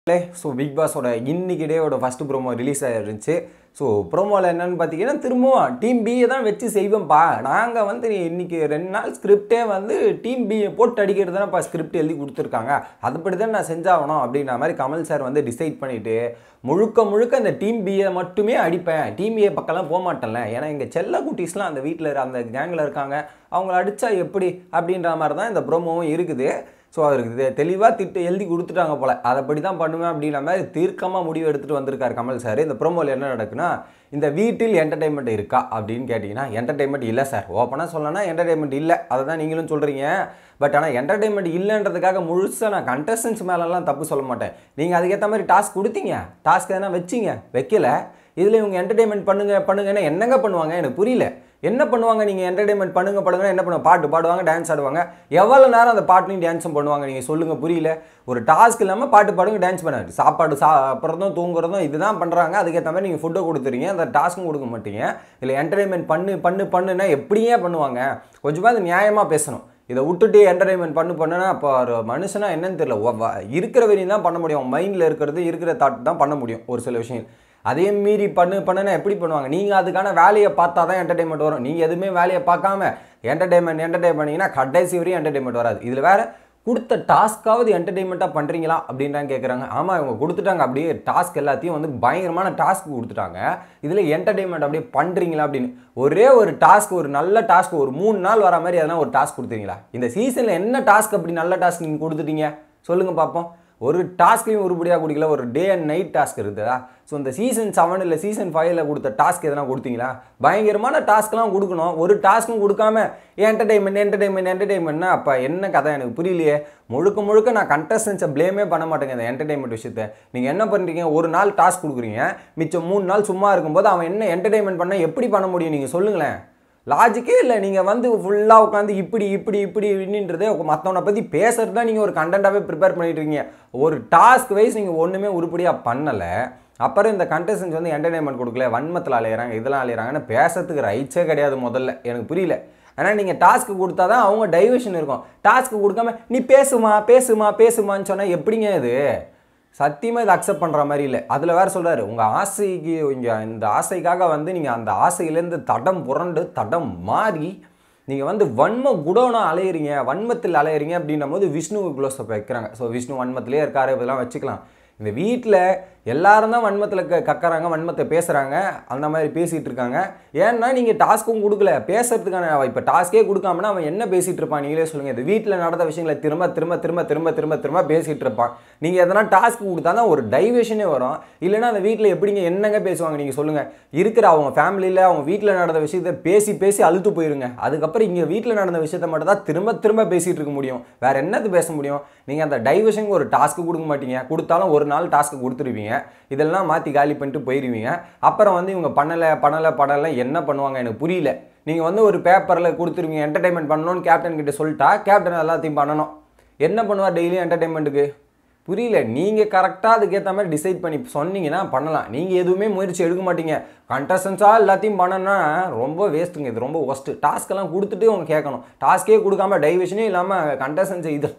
so big பாஸோட இன்னைக்கு டேவோட ஃபஸ்ட்டு ப்ரோமோ ரிலீஸ் ஆயிருந்துச்சு ஸோ ப்ரோமோவில் என்னன்னு பார்த்தீங்கன்னா திரும்பவும் டீம் பியை தான் வச்சு செய்வோம்ப்பா நாங்கள் வந்து இன்னைக்கு ரெண்டு நாள் ஸ்கிரிப்டே வந்து டீம் பியை போட்டு அடிக்கிறது தானேப்பா ஸ்கிரிப்ட் எழுதி கொடுத்துருக்காங்க அதுபடி தான் நான் செஞ்சாகணும் அப்படின்ற மாதிரி கமல் சார் வந்து டிசைட் பண்ணிவிட்டு முழுக்க முழுக்க இந்த டீம் பியை மட்டுமே அடிப்பேன் டீம் பிஏ பக்கம்லாம் போக மாட்டேன்ல ஏன்னா எங்கள் செல்ல குட்டீஸ்லாம் அந்த வீட்டில் அந்த கேங்கில் இருக்காங்க அவங்கள அடித்தா எப்படி அப்படின்ற மாதிரி தான் இந்த ப்ரோமோவும் இருக்குது ஸோ அவருக்கு தெளிவாக திட்டு எழுதி கொடுத்துட்டாங்க போல் அதைப்படி தான் பண்ணுவேன் அப்படின்ற மாதிரி தீர்க்கமாக முடிவு எடுத்துகிட்டு வந்திருக்காரு கமல் சார் இந்த ப்ரோமோவில் என்ன நடக்குன்னா இந்த வீட்டில் என்டர்டைன்மெண்ட் இருக்கா அப்படின்னு கேட்டிங்கன்னா என்டர்டைன்மெண்ட் இல்லை சார் ஓப்பனாக சொல்லனா என்டர்டைன்மெண்ட் இல்லை அதை தான் நீங்களும் சொல்கிறீங்க பட் ஆனால் என்டர்டைன்மெண்ட் இல்லைன்றதுக்காக முழுசாக நான் கண்டஸ்டன்ஸ் மேலெல்லாம் தப்பு சொல்ல மாட்டேன் நீங்கள் அதுக்கேற்ற மாதிரி டாஸ்க் கொடுத்தீங்க டாஸ்க் எதனா வச்சிங்க வைக்கல இதில் இவங்க என்டர்டைன்மெண்ட் பண்ணுங்க பண்ணுங்கன்னா என்னங்க பண்ணுவாங்க எனக்கு புரியல என்ன பண்ணுவாங்க நீங்கள் என்டர்டைன்மெண்ட் பண்ணுங்க பண்ணுங்கன்னா என்ன பண்ணுவாங்க பாட்டு பாடுவாங்க டான்ஸ் ஆடுவாங்க எவ்வளோ நேரம் அந்த பாட்டுலையும் டான்ஸும் பண்ணுவாங்க நீங்கள் சொல்லுங்கள் புரியல ஒரு டாஸ்க் இல்லாமல் பாட்டு பாடுங்க டான்ஸ் பண்ணாது சாப்பாடு சாப்பிட்றதும் தூங்குறதும் இதுதான் பண்ணுறாங்க அதுக்கேற்ற மாதிரி நீங்கள் ஃபுட்டை கொடுத்துறீங்க அந்த டாஸ்க்கும் கொடுக்க மாட்டீங்க இல்லை என்டர்டைன்மெண்ட் பண்ணு பண்ணு பண்ணுன்னா எப்படியே பண்ணுவாங்க கொஞ்சமாக அது நியாயமாக பேசணும் இதை விட்டுட்டு என்டர்டைன்மெண்ட் பண்ணு பண்ணுனா அப்போ ஒரு மனுஷனா என்னன்னு தெரியல ஒ- வ- இருக்கிற வரையும் தான் பண்ண முடியும் மைண்டில் இருக்கிறது இருக்கிற தாட் தான் பண்ண முடியும் ஒரு சில விஷயங்கள் அதையும் மீறி பண்ணு பண்ணுனா எப்படி பண்ணுவாங்க நீங்கள் அதுக்கான வேலையை பார்த்தா தான் என்டர்டைன்மெண்ட் வரும் நீங்கள் எதுவுமே வேலையை பார்க்காம என்டர்டைன்மெண்ட் என்டர்டைன் பண்ணீங்கன்னா கடைசி வரையும் என்டர்டைன்மெண்ட் வராது இதில் வேற கொடுத்த டாஸ்க்காவது என்டர்டைன்மெண்ட்டாக பண்ணுறீங்களா அப்படின்றாங்க கேட்குறாங்க ஆமாம் இவங்க கொடுத்துட்டாங்க அப்படியே டாஸ்க் எல்லாத்தையும் வந்து பயங்கரமான டாஸ்க் கொடுத்துட்டாங்க இதில் என்டர்டைன்மெண்ட் அப்படியே பண்ணுறீங்களா அப்படின்னு ஒரே ஒரு டாஸ்க் ஒரு நல்ல டாஸ்க் ஒரு மூணு நாள் வர மாதிரி எதனா ஒரு டாஸ்க் கொடுத்தீங்களா இந்த சீசனில் என்ன டாஸ்க் அப்படி நல்ல டாஸ்க் நீங்கள் கொடுத்துட்டீங்க சொல்லுங்கள் பார்ப்போம் ஒரு டாஸ்க்கையும் உருப்படியாக கொடுக்கல ஒரு டே அண்ட் நைட் டாஸ்க் இருக்குதா ஸோ இந்த சீசன் செவன் இல்லை சீசன் ஃபைவ்ல கொடுத்த டாஸ்க் எதனா கொடுத்தீங்களா பயங்கரமான டாஸ்க்லாம் கொடுக்கணும் ஒரு டாஸ்க்கும் கொடுக்காம என்டர்டைன்மெண்ட் என்டர்டைன்மெண்ட் என்டர்டைன்மெண்ட்னா அப்போ என்ன கதை எனக்கு புரியலையே முழுக்க முழுக்க நான் கண்டஸ்டன்ஸை ப்ளேமே பண்ண மாட்டேங்க இந்த என்டர்டைன்மெண்ட் விஷயத்தை நீங்கள் என்ன பண்ணுறீங்க ஒரு நாள் டாஸ்க் கொடுக்குறீங்க மிச்சம் மூணு நாள் சும்மா இருக்கும்போது அவன் என்ன என்டர்டைன்மெண்ட் பண்ண எப்படி பண்ண முடியும் நீங்கள் சொல்லுங்களேன் லாஜிக்கே இல்லை நீங்கள் வந்து ஃபுல்லாக உட்காந்து இப்படி இப்படி இப்படி இப்படின்றதே மற்றவனை பற்றி பேசுறது தான் நீங்கள் ஒரு கண்டென்ட்டாகவே ப்ரிப்பேர் பண்ணிட்டு இருக்கீங்க ஒரு டாஸ்க் வைஸ் நீங்கள் ஒன்றுமே உருப்படியாக பண்ணலை அப்புறம் இந்த கண்டஸ்டன்ஸ் வந்து என்டர்டைன்மெண்ட் கொடுக்கல வன்மத்தில் அலையிறாங்க இதெல்லாம் அலையிறாங்கன்னு பேசுறதுக்கு ரைட்ஸே கிடையாது முதல்ல எனக்கு புரியல ஆனால் நீங்கள் டாஸ்க்கு கொடுத்தா தான் அவங்க டைவர்ஷன் இருக்கும் டாஸ்க்கு கொடுக்காம நீ பேசுமா பேசுமா பேசுமான்னு சொன்னால் எப்படிங்க இது சத்தியமாக இதை அக்செப்ட் பண்ணுற மாதிரி இல்லை அதில் வேறு சொல்கிறாரு உங்கள் ஆசைக்கு இங்கே இந்த ஆசைக்காக வந்து நீங்கள் அந்த ஆசையிலேருந்து தடம் புரண்டு தடம் மாறி நீங்கள் வந்து வன்ம குடோனா அலையிறீங்க வன்மத்தில் அலையிறீங்க அப்படின்னும் போது விஷ்ணு க்ளோஸ் வைக்கிறாங்க ஸோ விஷ்ணு வன்மத்திலே இருக்காரு இதெல்லாம் வச்சுக்கலாம் இந்த வீட்டில் எல்லாரும் தான் வன்மத்தில் க கக்கறாங்க வன்மத்தை பேசுகிறாங்க அந்த மாதிரி பேசிகிட்டு இருக்காங்க ஏன்னா நீங்கள் டாஸ்க்கும் கொடுக்கல பேசுறதுக்கான இப்போ டாஸ்க்கே கொடுக்காமனா அவன் என்ன பேசிகிட்டு இருப்பான் நீங்களே சொல்லுங்கள் இந்த வீட்டில் நடந்த விஷயங்களை திரும்ப திரும்ப திரும்ப திரும்ப திரும்ப திரும்ப பேசிகிட்டு இருப்பான் நீங்கள் எதனா டாஸ்க் கொடுத்தா தான் ஒரு டைவர்ஷனே வரும் இல்லைன்னா அந்த வீட்டில் எப்படிங்க என்னங்க பேசுவாங்க நீங்கள் சொல்லுங்கள் இருக்கிற அவங்க ஃபேமிலியில் அவங்க வீட்டில் நடந்த விஷயத்தை பேசி பேசி அழுத்து போயிருங்க அதுக்கப்புறம் இங்கே வீட்டில் நடந்த விஷயத்த மட்டும் தான் திரும்ப திரும்ப பேசிகிட்டு இருக்க முடியும் வேற என்னது பேச முடியும் நீங்கள் அந்த டைவர்ஷனுக்கு ஒரு டாஸ்க்கு கொடுக்க மாட்டீங்க கொடுத்தாலும் ஒரு நாள் டாஸ்க்கு கொடுத்துருவீங்க இதெல்லாம் மாற்றி காலி பண்ணிட்டு போயிடுவீங்க அப்புறம் வந்து இவங்க பண்ணலை பண்ணலை பண்ணலை என்ன பண்ணுவாங்க எனக்கு புரியல நீங்கள் வந்து ஒரு பேப்பரில் கொடுத்துருவீங்க என்டர்டைன்மெண்ட் பண்ணணும்னு கேப்டன் கிட்ட சொல்லிட்டா கேப்டன் எல்லாத்தையும் பண்ணணும் என்ன பண்ணுவார் டெய்லி என்டர்டைன்மெண்ட்டுக்கு புரியல நீங்கள் கரெக்டாக அதுக்கேற்ற மாதிரி டிசைட் பண்ணி சொன்னீங்கன்னா பண்ணலாம் நீங்கள் எதுவுமே முயற்சி எடுக்க மாட்டீங்க கண்டஸ்டன்ஸாக எல்லாத்தையும் பண்ணனா ரொம்ப வேஸ்ட்டுங்க இது ரொம்ப ஒஸ்ட்டு டாஸ்க்கெல்லாம் கொடுத்துட்டு அவங்க கேட்கணும் டாஸ்க்கே கொடுக்காம டைவர்ஷனே இல்லாமல் கண்டஸ்டன்ஸை இது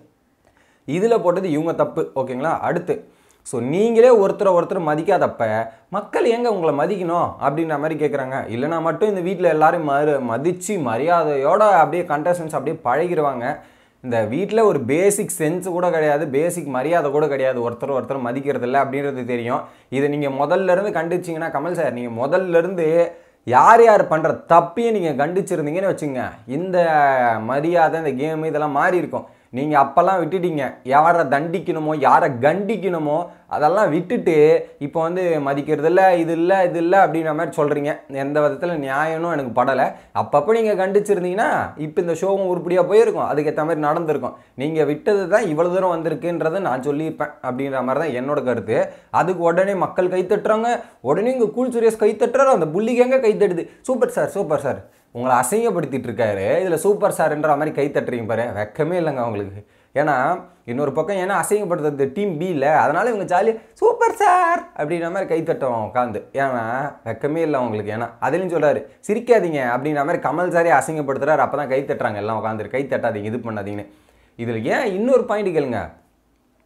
இதில் போட்டது இவங்க தப்பு ஓகேங்களா அடுத்து ஸோ நீங்களே ஒருத்தரை ஒருத்தர் மதிக்காதப்ப மக்கள் எங்க உங்களை மதிக்கணும் அப்படின்ற மாதிரி கேட்குறாங்க இல்லைனா மட்டும் இந்த வீட்டில் எல்லாரும் மறு மதித்து மரியாதையோட அப்படியே கண்டஸ்டன்ஸ் அப்படியே பழகிடுவாங்க இந்த வீட்டில் ஒரு பேசிக் சென்ஸ் கூட கிடையாது பேசிக் மரியாதை கூட கிடையாது ஒருத்தர் ஒருத்தர் மதிக்கிறது இல்லை அப்படின்றது தெரியும் இதை நீங்கள் முதல்ல இருந்து கண்டிச்சிங்கன்னா கமல் சார் நீங்கள் முதல்ல இருந்து யார் யார் பண்ணுற தப்பையும் நீங்கள் கண்டிச்சிருந்தீங்கன்னு வச்சுங்க இந்த மரியாதை இந்த கேம் இதெல்லாம் மாறி இருக்கும் நீங்கள் அப்போல்லாம் விட்டுட்டீங்க யாரை தண்டிக்கணுமோ யாரை கண்டிக்கணுமோ அதெல்லாம் விட்டுட்டு இப்போ வந்து மதிக்கிறது இல்லை இது இல்லை இது இல்லை அப்படின்ற மாதிரி சொல்கிறீங்க எந்த விதத்தில் நியாயம்னு எனக்கு படலை அப்பப்போ நீங்கள் கண்டிச்சிருந்தீங்கன்னா இப்போ இந்த ஷோவும் உருப்படியாக போயிருக்கும் அதுக்கேற்ற மாதிரி நடந்திருக்கும் நீங்கள் விட்டது தான் இவ்வளோ தூரம் வந்திருக்குன்றதை நான் சொல்லியிருப்பேன் அப்படின்ற மாதிரி தான் என்னோட கருத்து அதுக்கு உடனே மக்கள் கைத்தட்டுறாங்க உடனே இங்கே கூல் சுரேஷ் கைத்தட்டுறாரு அந்த புள்ளிகங்க கைத்தட்டுது சூப்பர் சார் சூப்பர் சார் உங்களை அசிங்கப்படுத்திட்டு இருக்காரு இதில் சூப்பர் சார்ன்ற மாதிரி கை தட்டுறீங்க பாரு வெக்கமே இல்லைங்க அவங்களுக்கு ஏன்னா இன்னொரு பக்கம் ஏன்னா அசிங்கப்படுத்துறது டீம் பி இல்லை அதனால இவங்க ஜாலியாக சூப்பர் சார் அப்படின்ற மாதிரி கை தட்டுவோம் உட்காந்து ஏன்னா வெக்கமே இல்லை அவங்களுக்கு ஏன்னா அதுலேயும் சொல்றாரு சிரிக்காதீங்க அப்படின்ற மாதிரி கமல் சாரே அசிங்கப்படுத்துறாரு அப்போ தான் கை தட்டுறாங்க எல்லாம் உட்காந்து கை தட்டாதீங்க இது பண்ணாதீங்கன்னு இதில் ஏன் இன்னொரு பாயிண்ட் கேளுங்க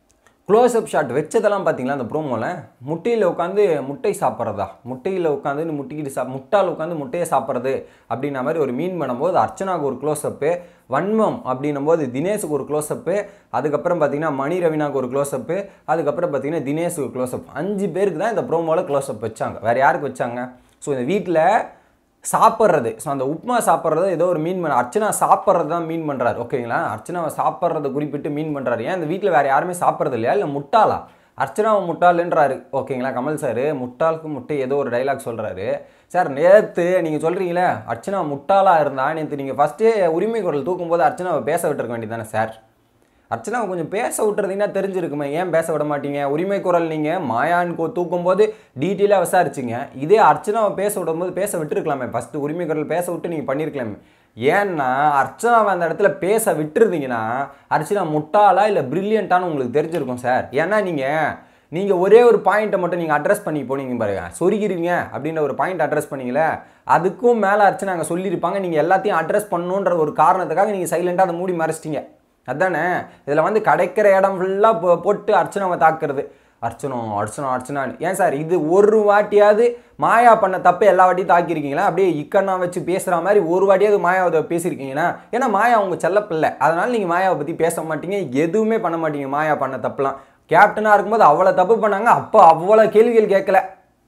க்ளோஸ்அப் ஷாட் வச்சதெல்லாம் பார்த்தீங்களா அந்த ப்ரோமோவில் முட்டையில் உட்காந்து முட்டை சாப்பிட்றதா முட்டையில் உட்காந்து முட்டிக்கிட்டு சா முட்டால் உட்காந்து முட்டையை சாப்பிட்றது அப்படின்ன மாதிரி ஒரு மீன் பண்ணும்போது அர்ச்சனாவுக்கு ஒரு க்ளோஸ்அப்பு வன்மம் அப்படின்னும் போது தினேஷுக்கு ஒரு க்ளோஸ்அப்பு அதுக்கப்புறம் பார்த்தீங்கன்னா மணி ரவினாக்கு ஒரு க்ளோஸ்அப்பு அதுக்கப்புறம் பார்த்தீங்கன்னா தினேஷுக்கு க்ளோஸ்அப் அஞ்சு பேருக்கு தான் இந்த ப்ரோமோவில் க்ளோஸ்அப் வச்சாங்க வேறு யாருக்கு வச்சாங்க ஸோ இந்த வீட்டில் சாப்பிட்றது ஸோ அந்த உப்புமா சாப்பிட்றது ஏதோ ஒரு மீன் பண்ண அர்ச்சனா சாப்பிட்றது தான் மீன் பண்ணுறாரு ஓகேங்களா அர்ச்சனாவை சாப்பிட்றத குறிப்பிட்டு மீன் பண்ணுறாரு ஏன் இந்த வீட்டில் வேறு யாருமே சாப்பிட்றது இல்லையா இல்லை முட்டாளா அர்ச்சனாவை முட்டாளுன்றாரு ஓகேங்களா கமல் சார் முட்டாளுக்கு முட்டை ஏதோ ஒரு டைலாக் சொல்கிறாரு சார் நேற்று நீங்கள் சொல்கிறீங்களே அர்ச்சனா முட்டாளாக இருந்தா நேற்று நீங்கள் ஃபஸ்ட்டே உரிமை குரல் தூக்கும்போது அர்ச்சனாவை பேச விட்டுருக்க வேண்டியதானே சார் அர்ச்சனாவை கொஞ்சம் பேச விட்டுறதீங்கன்னா தெரிஞ்சிருக்குமே ஏன் பேச விட மாட்டீங்க உரிமை குரல் நீங்கள் மாயான்னு கோ- தூக்கும்போது டீட்டெயிலாக விசாரிச்சிங்க இதே அர்ச்சனாவை பேச விடும்போது பேச விட்டுருக்கலாமே ஃபஸ்ட்டு உரிமை குரல் பேச விட்டு நீங்கள் பண்ணியிருக்கலாமே ஏன்னா அர்ச்சனாவை அந்த இடத்துல பேச விட்டுருந்தீங்கன்னா அர்ச்சனா முட்டாளா இல்லை பிரில்லியண்ட்டானு உங்களுக்கு தெரிஞ்சிருக்கும் சார் ஏன்னா நீங்கள் நீங்கள் ஒரே ஒரு பாயிண்ட்டை மட்டும் நீங்கள் அட்ரஸ் பண்ணி போனீங்க பாருங்க சொருகிறீங்க அப்படின்ற ஒரு பாயிண்ட் அட்ரஸ் பண்ணீங்களே அதுக்கும் மேலே அர்ச்சனா அங்கே சொல்லியிருப்பாங்க நீங்கள் எல்லாத்தையும் அட்ரஸ் பண்ணணுன்ற ஒரு காரணத்துக்காக நீங்கள் சைலண்டாக அதை மூடி மறைச்சிட்டீங்க அதானே இதில் வந்து கிடைக்கிற இடம் ஃபுல்லாக போட்டு அர்ச்சனாவை தாக்குறது அர்ச்சனோ அர்ச்சனோ அர்ச்சனான்னு ஏன் சார் இது ஒரு வாட்டியாவது மாயா பண்ண தப்பு எல்லா வாட்டியும் தாக்கியிருக்கீங்களா அப்படியே இக்கண்ணா வச்சு பேசுகிற மாதிரி ஒரு வாட்டியாவது மாயாவை பேசியிருக்கீங்கன்னா ஏன்னா மாயா உங்கள் செல்லப்பில்லை அதனால் நீங்கள் மாயாவை பற்றி பேச மாட்டீங்க எதுவுமே பண்ண மாட்டீங்க மாயா பண்ண தப்புலாம் கேப்டனாக இருக்கும்போது அவ்வளோ தப்பு பண்ணாங்க அப்போ அவ்வளோ கேள்விகள் கேட்கல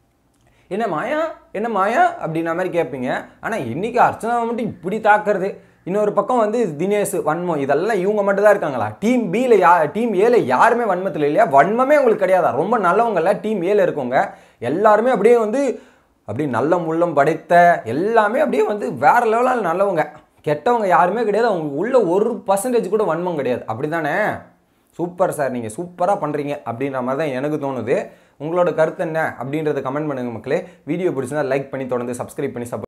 என்ன மாயா என்ன மாயா அப்படின்ன மாதிரி கேட்பீங்க ஆனால் இன்னைக்கு அர்ச்சனாவை மட்டும் இப்படி தாக்குறது இன்னொரு பக்கம் வந்து தினேஷ் வன்மம் இதெல்லாம் இவங்க மட்டும் தான் இருக்காங்களா டீம் பியில் யா டீம் ஏல யாருமே வன்மத்தில் இல்லையா வன்மமே உங்களுக்கு கிடையாதா ரொம்ப நல்லவங்கல்ல டீம் ஏல இருக்கவங்க எல்லாருமே அப்படியே வந்து அப்படியே நல்ல முள்ளம் படைத்த எல்லாமே அப்படியே வந்து வேற லெவலில் நல்லவங்க கெட்டவங்க யாருமே கிடையாது அவங்க உள்ள ஒரு பர்சன்டேஜ் கூட வன்மம் கிடையாது அப்படி தானே சூப்பர் சார் நீங்கள் சூப்பராக பண்ணுறீங்க அப்படின்ற மாதிரி தான் எனக்கு தோணுது உங்களோட கருத்து என்ன அப்படின்றத கமெண்ட் பண்ணுங்க மக்களே வீடியோ பிடிச்சிருந்தா லைக் பண்ணி தொடர்ந்து சப்ஸ்கிரைப் பண்ணி சப்போர்ட்